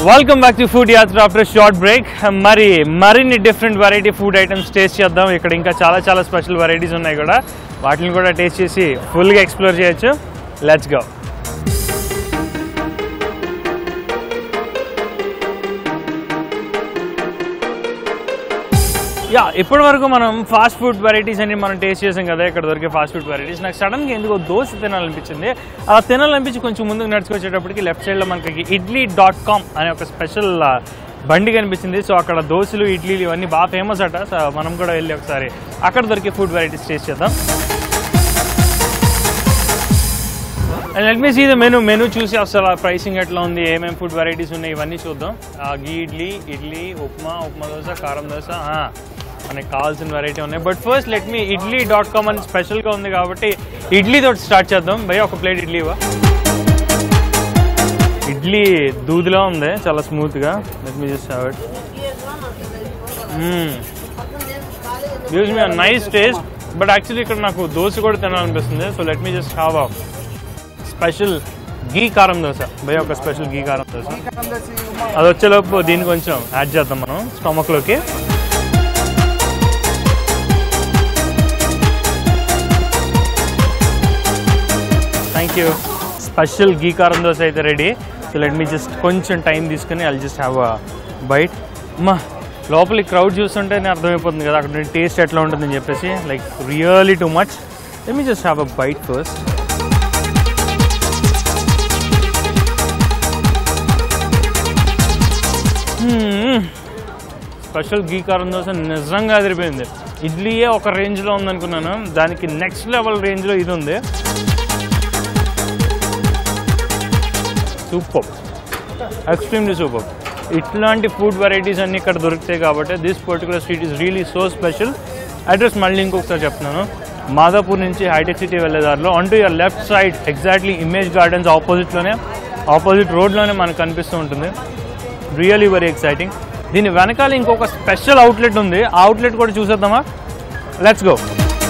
Welcome back to food Yatra after short break మరి మరిన్ని different variety food items taste చేద్దాం ఇక్కడ ఇంకా చాలా చాలా స్పెషల్ వెరైటీస్ ఉన్నాయి కూడా వాటిని కూడా టేస్ట్ చేసి ఫుల్గా ఎక్స్ప్లోర్ చేయొచ్చు లెట్స్ గో యా ఇప్పటి వరకు మనం ఫాస్ట్ ఫుడ్ వెరైటీస్ అన్ని మనం టేస్ట్ చేసాం కదా ఇక్కడ దొరికే ఫాస్ట్ ఫుడ్ వెరైటీస్ నాకు సడన్గా ఎందుకో దోశ తినాలనిపించింది అలా తినాలనిపించి కొంచెం ముందుకు నడుచుకొచ్చేటప్పటికి లెఫ్ట్ సైడ్లో మనకి ఇడ్లీ డాట్ కామ్ అనే ఒక స్పెషల్ బండి కనిపించింది సో అక్కడ దోశలు ఇడ్లీలు ఇవన్నీ బాగా ఫేమస్ అట సో మనం కూడా వెళ్ళి ఒకసారి అక్కడ దొరికే ఫుడ్ వెరైటీస్ టేస్ట్ చేద్దాం and let me see the menu menu చూసి అసలు ప్రైసింగ్ ఎట్లా ఉంది ఏమేమి ఫుడ్ వెరైటీస్ ఉన్నాయి ఇవన్నీ చూద్దాం ఆ, గీ ఇడ్లీ ఇడ్లీ ఉప్మా ఉప్మా దోశ కారం దోశ ఆ, మనకి కావాల్సిన వెరైటీ ఉన్నాయి but first let me idli dot com అని స్పెషల్గా ఉంది కాబట్టి ఇడ్లీ తోటి స్టార్ట్ చేద్దాం భయ ఒక ప్లేట్ ఇడ్లీ ఇవ్వ ఇడ్లీ దూదిలా ఉంది చాలా స్మూత్గా let me just have it use me nice taste but actually ఇక్కడ నాకు దోశ కూడా తినాలనిపిస్తుంది so let me just have a special ghee karam dosa భయ ఒక స్పెషల్ గీ కారం దోశ అది వచ్చేలోపు దీన్ని కొంచెం యాడ్ చేద్దాం మనం స్టమక్లోకి thank you special ghee karam dosa అయితే ready so let me just కొంచెం టైం తీసుకుని I just have a bite అమ్మా లోపల క్రౌడ్ చూస్తుంటేనే అర్థమైపోతుంది కదా అక్కడ టేస్ట్ ఎట్లా ఉంటుందని చెప్పేసి like really too much let me just have a bite first special ghee karam dosa నిజంగా అదిరిపోయింది ఇడ్లీయే ఒక రేంజ్లో ఉందనుకున్నాను దానికి నెక్స్ట్ లెవెల్ రేంజ్లో ఇది ఉంది సూపర్ ఎక్స్ట్రీమ్లీ సూపర్ ఇట్లాంటి ఫుడ్ వెరైటీస్ అన్ని ఇక్కడ దొరుకుతాయి కాబట్టి this particular street is really so special address మళ్ళీ ఇంకొకసారి చెప్తున్నాను మాదాపూర్ నుంచి హైటెక్ సిటీ వెళ్ళేదారిలో on to your left side exactly image gardens ఆపోజిట్లోనే ఆపోజిట్ రోడ్లోనే మనకు కనిపిస్తూ ఉంటుంది రియలీ వెరీ ఎక్సైటింగ్ దీని వెనకాల ఇంకొక స్పెషల్ అవుట్లెట్ ఉంది ఆ అవుట్లెట్ కూడా చూసేద్దామా లెట్స్ గో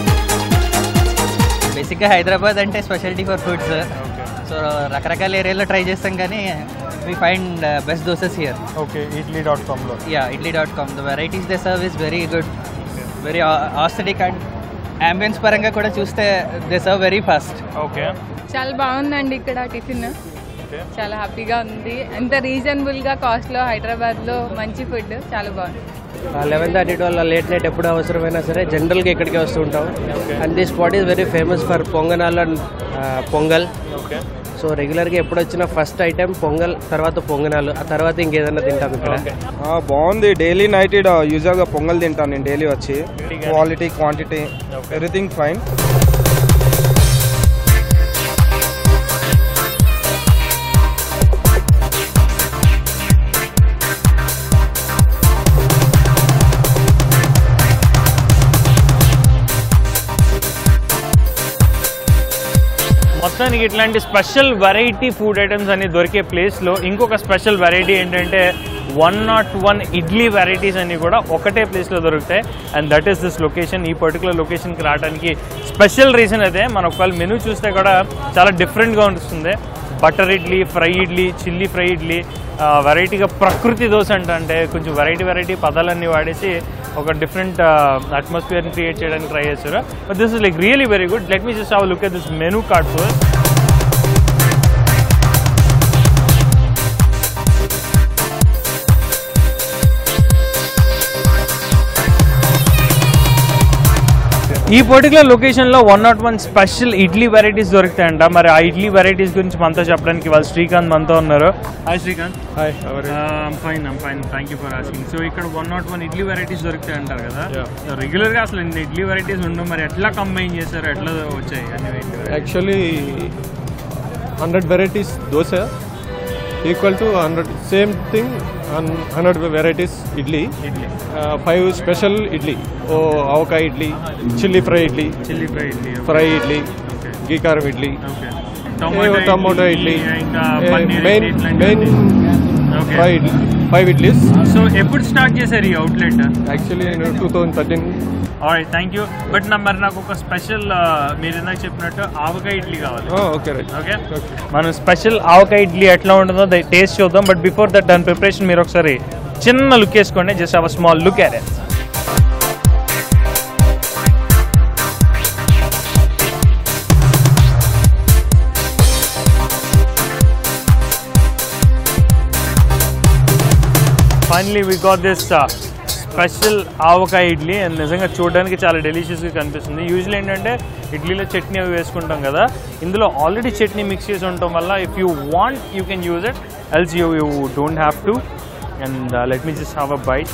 బేసిక్గా హైదరాబాద్ అంటే స్పెషాలిటీ ఫర్ ఫుడ్స్ సో రకరకాల ఏరియాలో ట్రై చేస్తాం కానీ we find best dosas here okay idli dot కామ్లో yeah idli dot com the varieties they serve is very good very aesthetic and ambience పరంగా కూడా చూస్తే they serve very fast okay చాలా బాగుందండి ఇక్కడ టిఫిన్ ఓకే చాలా హ్యాపీగా ఉంది ఎంత రీజనబుల్ గా కాస్ట్ లో హైదరాబాద్ లో మంచి ఫుడ్ చాలా బాగుంది eleven thirty twelve late night ఎప్పుడు అవసరమైనా సరే జనరల్గా ఇక్కడికి వస్తూ ఉంటాం and this spot is very famous for ponganalu and pongal okay so రెగ్యులర్గా ఎప్పుడు వచ్చినా ఫస్ట్ ఐటెం పొంగల్ తర్వాత పొంగనాలు ఆ తర్వాత ఇంకేదైనా తింటాం ఇక్కడ ఆ, బాగుంది డైలీ నైట్ ఇక్కడ యూజువల్గా పొంగల్ తింటాను నేను డైలీ వచ్చి క్వాలిటీ క్వాంటిటీ ఎవ్రీథింగ్ ఫైన్ మొత్తానికి ఇట్లాంటి స్పెషల్ వెరైటీ ఫుడ్ ఐటమ్స్ అన్ని దొరికే ప్లేస్లో ఇంకొక స్పెషల్ వెరైటీ ఏంటంటే one not one idli varieties అన్ని కూడా ఒకటే ప్లేస్లో దొరుకుతాయి and that is this location ఈ పర్టికులర్ లొకేషన్కి రావడానికి స్పెషల్ రీజన్ అయితే మన ఒకవేళ మెనూ చూస్తే కూడా చాలా డిఫరెంట్గా ఉంటుంది butter idli fry idli chilli fry idli వెరైటీగా ప్రకృతి దోశ అంట అంటే కొంచెం వెరైటీ వెరైటీ పదాలన్నీ వాడేసి ఒక డిఫరెంట్ అట్మాస్ఫియర్ని క్రియేట్ చేయడానికి ట్రై చేశారు but this is like really very good let me just have look at this menu card first ఈ పర్టికులర్ లొకేషన్లో one not one special idli varieties దొరుకుతాయంట మరి ఆ ఇడ్లీ వెరైటీస్ గురించి మనతో చెప్పడానికి వాళ్ళు శ్రీకాంత్ మనతో ఉన్నారు hi Srikanth hi fine fine thank you for asking so ఇక్కడ one not one idli varieties దొరుకుతాయి అంటారు కదా రెగ్యులర్ గా అసలు ఇన్ని ఇడ్లీ వెరైటీస్ ఉండవు మరి ఎట్లా కంబైన్ చేశారు ఎట్లా వచ్చాయి అన్ని actually hundred varieties dosa equal to hundred same thing hundred varieties idli idli five special idli oh avakaya idli chilli fry idli chilli fry idli fry idli okay ghee karam idli okay tomato idli ఇంకా main paneer main idli main ఇట్లాంటివి. Okay fry idli five idlis so ఎప్పుడు స్టార్ట్ చేశారు ఈ outlet actually నేను two thousand thirteen alright thank you but నా మరి నాకు ఒక స్పెషల్ మీరు ఇందాక చెప్పినట్టు ఆవకాయ ఇడ్లీ కావాలి ఓకే రైట్ ఓకే మనం స్పెషల్ ఆవకాయ ఇడ్లీ ఎట్లా ఉంటుందో టేస్ట్ చూద్దాం బట్ బిఫోర్ దట్ దాని ప్రిపరేషన్ మీరు ఒకసారి చిన్న లుక్ వేసుకోండి జస్ట్ అవర్ స్మాల్ లుక్ అరే finally we got this special avakaya idli and నిజంగా చూడడానికి చాలా డెలిషియస్గా కనిపిస్తుంది యూజువల్ ఏంటంటే ఇడ్లీలో చట్నీ అవి వేసుకుంటాం కదా ఇందులో ఆల్రెడీ చట్నీ మిక్స్ చేసి ఉండటం వల్ల if you want you can use it else you you don't have to and let me just have a bite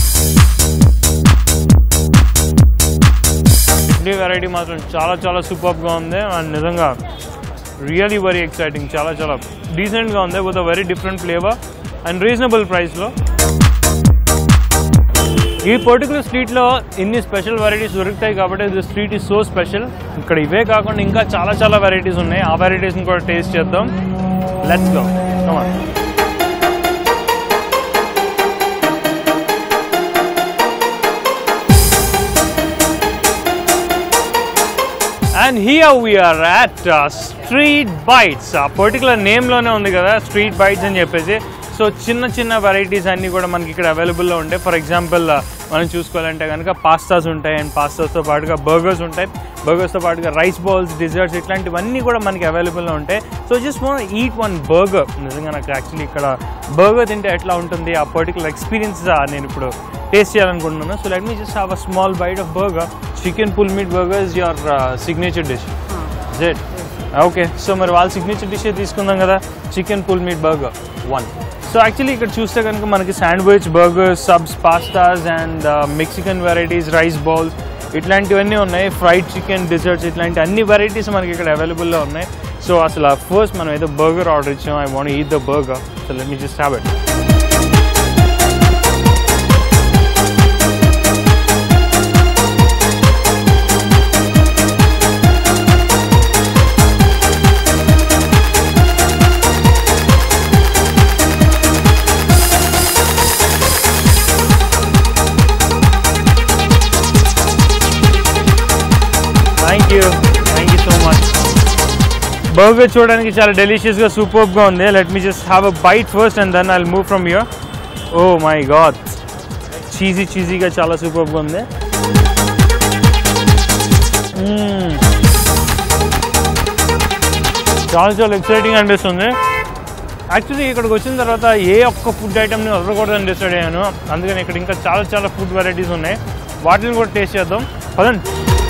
idli variety మాత్రం చాలా చాలా సూపర్గా ఉంది అండ్ నిజంగా రియలీ వెరీ ఎక్సైటింగ్ చాలా చాలా డీసెంట్గా ఉంది with a very different flavour and reasonable ప్రైస్లో ఈ పర్టికులర్ స్ట్రీట్లో ఇన్ని స్పెషల్ వెరైటీస్ దొరుకుతాయి కాబట్టి the street is so special ఇక్కడ ఇవే కాకుండా ఇంకా చాలా చాలా వెరైటీస్ ఉన్నాయి ఆ వెరైటీస్ని కూడా టేస్ట్ చేద్దాం let's go come on and here we are at street bites ఆ పర్టికులర్ నేమ్లోనే ఉంది కదా స్ట్రీట్ బైట్స్ అని చెప్పేసి సో చిన్న చిన్న వెరైటీస్ అన్నీ కూడా మనకి ఇక్కడ అవైలబుల్లో ఉంటాయి ఫర్ ఎగ్జాంపుల్ మనం చూసుకోవాలంటే కనుక పాస్తాస్ ఉంటాయి అండ్ పాస్తాస్తో పాటుగా బర్గర్స్ ఉంటాయి బర్గర్స్తో పాటుగా రైస్ బాల్స్ డిజర్ట్స్ ఇట్లాంటివన్నీ కూడా మనకి అవైలబుల్లో ఉంటాయి so just one eat one burger నిజంగా నాకు యాక్చువల్లీ ఇక్కడ బర్గర్ తింటే ఎట్లా ఉంటుంది ఆ పర్టికులర్ ఎక్స్పీరియన్స్ నేను ఇప్పుడు టేస్ట్ చేయాలనుకుంటున్నాను so let me just have a small bite of burger chicken pull meat burger is your signature dish it okay so మరి వాళ్ళ సిగ్నేచర్ డిషే తీసుకుందాం కదా chicken pull meat burger one so actually ఇక్కడ చూస్తే కనుక మనకి sandwich burger subs pastas and Mexican varieties rice bowls ఇట్లాంటివన్నీ ఉన్నాయి ఫ్రైడ్ చికెన్ డిజర్ట్స్ ఇట్లాంటి అన్ని వెరైటీస్ మనకి ఇక్కడ అవైలబుల్లో ఉన్నాయి సో అసలు ఫస్ట్ మనం ఏదో బర్గర్ ఆర్డర్ ఇచ్చాం I want eat the burger so let me just have it thank you thank you so much burger చూడడానికి చాలా డెలిషియస్గా సూపర్గా ఉంది let me just have a bite first and then I move from your oh my God cheesy చీజీగా చాలా సూపర్గా ఉంది మ్మ్. చాలా చాలా ఎక్సైటింగ్ అనిపిస్తుంది యాక్చువల్లీ ఇక్కడికి వచ్చిన తర్వాత ఏ ఒక్క ఫుడ్ ఐటమ్ని వదలకూడదని డిసైడ్ అయ్యాను అందుకని ఇక్కడ ఇంకా చాలా చాలా ఫుడ్ వెరైటీస్ ఉన్నాయి వాటిని కూడా టేస్ట్ చేద్దాం పదండి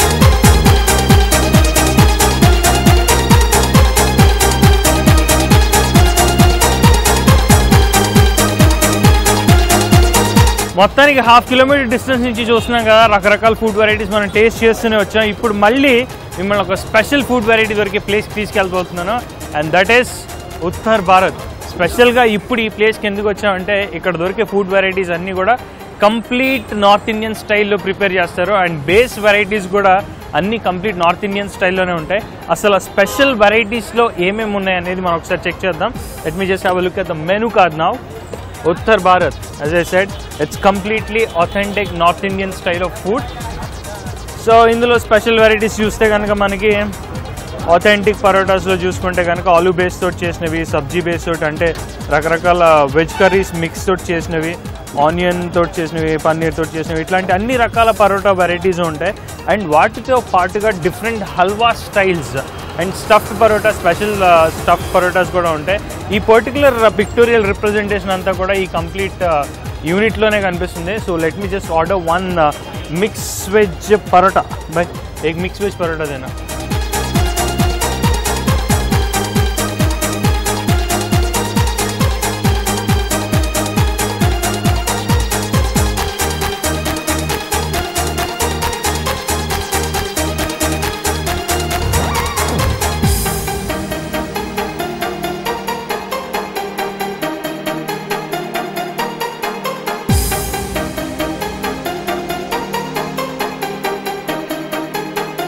మొత్తానికి హాఫ్ కిలోమీటర్ డిస్టెన్స్ నుంచి చూస్తున్నాం కదా రకరకాల ఫుడ్ వెరైటీస్ మనం టేస్ట్ చేస్తూనే వచ్చాం ఇప్పుడు మళ్ళీ మిమ్మల్ని ఒక స్పెషల్ ఫుడ్ వెరైటీ దొరికే ప్లేస్కి తీసుకెళ్ళిపోతున్నాను and that is Uttar Bharat స్పెషల్గా ఇప్పుడు ఈ ప్లేస్కి ఎందుకు వచ్చామంటే ఇక్కడ దొరికే ఫుడ్ వెరైటీస్ అన్నీ కూడా కంప్లీట్ నార్త్ ఇండియన్ స్టైల్లో ప్రిపేర్ చేస్తారు అండ్ బేస్ వెరైటీస్ కూడా అన్ని కంప్లీట్ నార్త్ ఇండియన్ స్టైల్లోనే ఉంటాయి అసలు ఆ స్పెషల్ వెరైటీస్లో ఏమేమి ఉన్నాయి అనేది మనం ఒకసారి చెక్ చేద్దాం let me just have look at the menu card now Uttar Bharat as I said it's completely authentic north Indian style of food so ఇందులో స్పెషల్ వెరైటీస్ చూస్తే కనుక మనకి ఆథెంటిక్ పరోటాస్లో చూసుకుంటే కనుక ఆలూ బేస్ తోటి చేసినవి సబ్జీ బేస్ తోటి అంటే రకరకాల వెజ్ కర్రీస్ మిక్స్ తోటి చేసినవి ఆనియన్ తోటి చేసినవి పన్నీర్ తోటి చేసినవి ఇట్లాంటి అన్ని రకాల పరోటా వెరైటీస్ ఉంటాయి అండ్ వాటితో పాటుగా different halwa styles and stuffed paratha special stuffed parathas కూడా ఉంటాయి ఈ పర్టికులర్ పిక్టోరియల్ రిప్రజెంటేషన్ అంతా కూడా ఈ కంప్లీట్ యూనిట్లోనే కనిపిస్తుంది so let me just order one mix veg paratha బై एक मिक्स वेज परोटा देना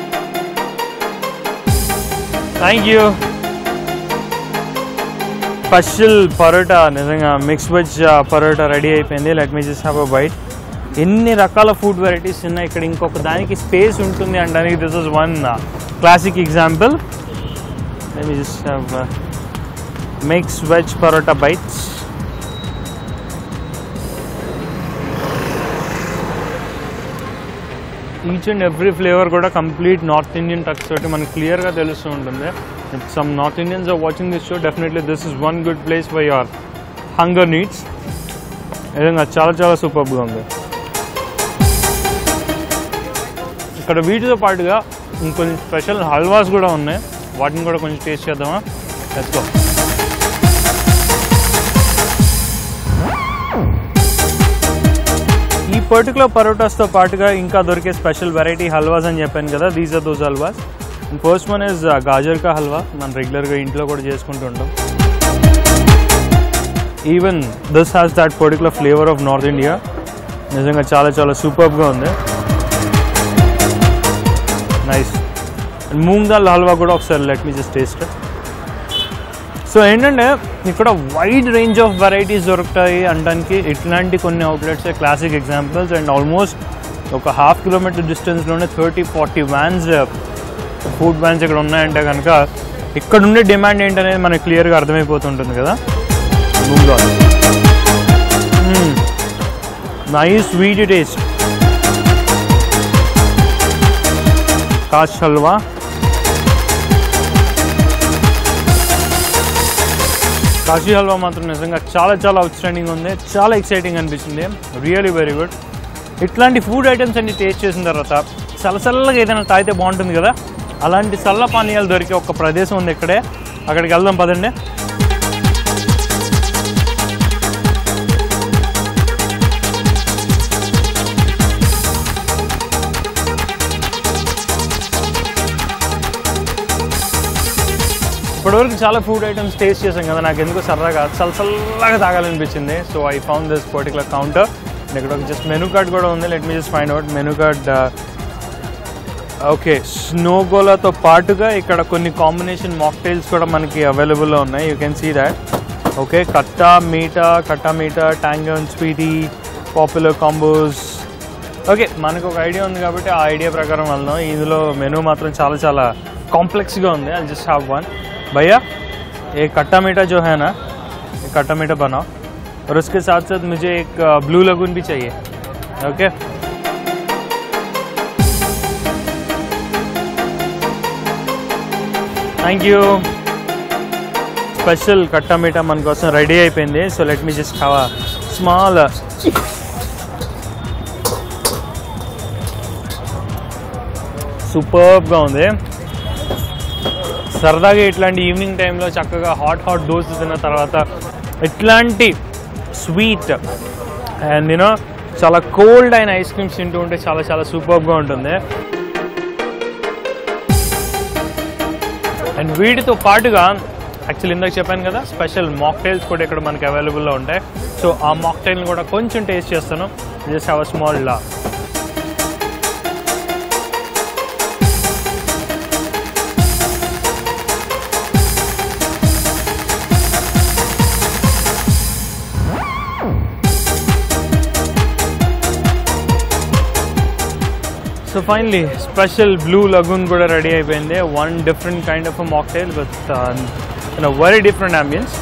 థ్యాంక్ యూ స్పెషల్ పరోటా నిజంగా మిక్స్ వెజ్ పరోటా రెడీ అయిపోయింది let me just have a bite ఎన్ని రకాల ఫుడ్ వెరైటీస్ ఉన్నాయి ఇక్కడ ఇంకొక దానికి స్పేస్ ఉంటుంది అనడానికి this is one classic example let me just have mix veg paratha bites each and every flavour కూడా కంప్లీట్ నార్త్ ఇండియన్ టచ్ తోటి మనకు క్లియర్గా తెలుస్తూ ఉంటుంది some north Indians are watching this show definitely this is one good place for your hunger needs నిజంగా చాలా చాలా సూపర్గా ఉంది ఇక్కడ వీటితో పాటుగా ఇంకొన్ని స్పెషల్ హల్వాస్ కూడా ఉన్నాయి వాటిని కూడా కొంచెం టేస్ట్ చేద్దామా లెట్స్ గో ఈ పర్టికులర్ పరోటాస్తో పాటుగా ఇంకా దొరికే స్పెషల్ వెరైటీ హల్వాస్ అని చెప్పాను కదా these are those halwas first one is gajar కా హల్వా మనం రెగ్యులర్గా ఇంట్లో కూడా చేసుకుంటూ ఉంటాం even this has that particular flavour of north India నిజంగా చాలా చాలా సూపర్గా ఉంది నైస్ అండ్ మూంగ్ దాల్ హల్వా కూడా ఒకసారి let me just taste so ఏంటంటే ఇక్కడ వైడ్ రేంజ్ ఆఫ్ వెరైటీస్ దొరుకుతాయి అనడానికి ఇట్లాంటి కొన్ని outlets classic examples and almost ఒక హాఫ్ కిలోమీటర్ డిస్టెన్స్లోనే thirty forty vans food vans ఇక్కడ ఉన్నాయంటే కనుక ఇక్కడ ఉండే డిమాండ్ ఏంటనేది మనకి క్లియర్గా అర్థమైపోతుంటుంది కదా నైస్ స్వీట్ టేస్ట్ కాష్ హల్వా కాశీ హల్వా మాత్రం నిజంగా చాలా చాలా అవుట్స్టాండింగ్ ఉంది చాలా ఎక్సైటింగ్ అనిపించింది రియలీ వెరీ గుడ్ ఇట్లాంటి ఫుడ్ ఐటమ్స్ అన్ని టేస్ట్ చేసిన తర్వాత చల్లచల్లగా ఏదైనా తాగితే బాగుంటుంది కదా అలాంటి చల్ల పానీయాలు దొరికే ఒక ప్రదేశం ఉంది ఇక్కడే అక్కడికి వెళ్దాం పదండి ఇప్పటివరకు చాలా ఫుడ్ ఐటమ్స్ టేస్ట్ చేసాం కదా నాకు ఎందుకు సరదాగా చల్ల చల్లగా తాగాలనిపించింది so I found this particular counter ఇక్కడ ఒక జస్ట్ మెనూ కార్డ్ కూడా ఉంది let me just find out menu card okay స్నోగోలాతో పాటుగా ఇక్కడ కొన్ని కాంబినేషన్ మాక్టైల్స్ కూడా మనకి అవైలబుల్లో ఉన్నాయి you can see that okay khatta meetha khatta meetha ట్యాంగన్ స్వీటీ పాపులర్ కాంబోస్ ఓకే మనకు ఒక ఐడియా ఉంది కాబట్టి ఆ ఐడియా ప్రకారం వెళ్దాం ఇందులో మెనూ మాత్రం చాలా చాలా कॉम्प्लेक्स గా ఉంది ఐ జస్ట్ హ్యావ్ వన్ भैया ये खट्टा मीठा जो है ना ये खट्टा मीठा बनाओ और उसके साथ साथ मुझे एक ब्लू लगून भी चाहिए okay thank you special khatta meetha మన కోసం రెడీ అయిపోయింది so let me just have small సూపర్గా ఉంది సరదాగా ఇట్లాంటి ఈవినింగ్ టైంలో చక్కగా హాట్ హాట్ దోశ తిన్న తర్వాత ఇట్లాంటి స్వీట్ అండ్ యూనో చాలా కోల్డ్ అయిన ఐస్ క్రీమ్స్ తింటూ ఉంటే చాలా చాలా సూపర్గా ఉంటుంది అండ్ వీటితో పాటుగా యాక్చువల్లీ ఇందాక చెప్పాను కదా స్పెషల్ మాక్టైల్స్ కూడా ఇక్కడ మనకి అవైలబుల్లో ఉంటాయి సో ఆ మాక్టైల్ని కూడా కొంచెం టేస్ట్ చేస్తాను జస్ట్ హ్యావ్ అ స్మాల్ లా so finally special blue lagoon కూడా రెడీ అయిపోయింది one different kind of mocktail with very different ambience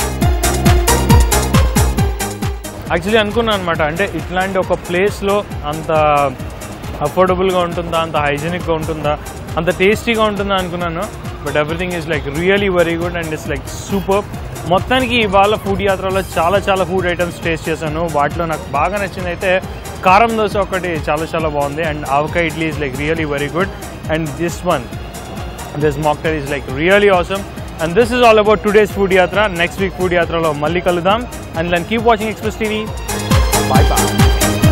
actually అనుకున్నాను అనమాట అంటే ఇట్లాంటి ఒక ప్లేస్లో అంత అఫోర్డబుల్గా ఉంటుందా అంత హైజీనిక్గా ఉంటుందా అంత టేస్టీగా ఉంటుందా అనుకున్నాను but everything is like really very good and it's like super మొత్తానికి ఇవాళ ఫుడ్ యాత్రలో చాలా చాలా ఫుడ్ ఐటమ్స్ టేస్ట్ చేశాను వాటిలో నాకు బాగా నచ్చింది అయితే కారం దోశ ఒకటి చాలా చాలా బాగుంది అండ్ avakaya idli is like really very good and this one this mocktail is like really awesome and this is all about today's food yatra next week food యాత్రలో మళ్ళీ కలుద్దాం and then keep watching express TV bye bye